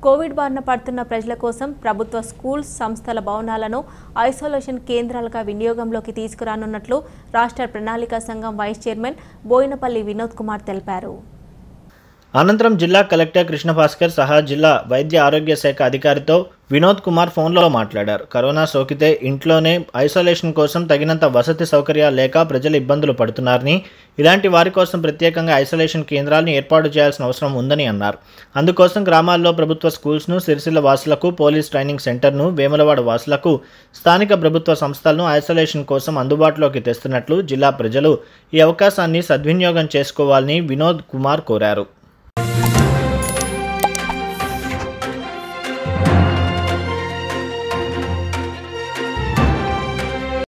Covid బారిన పడుతున్న ప్రజల కోసం ప్రభుత్వ స్కూల్స్ సంస్థల భవనాలను ఐసోలేషన్ కేంద్రాలుగా వినియోగంలోకి తీసుకురానున్నట్లు రాష్ట్ర ప్రణాళికా సంఘం వైస్ చైర్మన్ బోయినపల్లి వినోద్ కుమార్ తెలిపారు అనంతరం జిల్లా కలెక్టర్ కృష్ణభాస్కర్ సహా జిల్లా వైద్య ఆరోగ్య శాఖ అధికారితో వినోద్ కుమార్ ఫోన్లో మాట్లాడారు కరోనా సోకితే ఇంట్లోనే ఐసోలేషన్ కోసం తగినంత వసతి సౌకర్యాలు లేక ప్రజలు ఇబ్బందులు పడుతున్నారని ఇలాంటి వారి కోసం ప్రత్యేకంగా ఐసోలేషన్ కేంద్రాలను ఏర్పాటు చేయాల్సిన అవసరం ఉందని అన్నారు అందుకోసం గ్రామాల్లో ప్రభుత్వ స్కూల్స్ను సిరిసిల్ల వాసులకు పోలీస్ ట్రైనింగ్ సెంటర్ను వేములవాడ వాసులకు స్థానిక ప్రభుత్వ సంస్థలను ఐసోలేషన్ కోసం అందుబాటులోకి తెస్తున్నట్లు జిల్లా ప్రజలు ఈ అవకాశాన్ని సద్వినియోగం చేసుకోవాలని వినోద్ కుమార్ కోరారు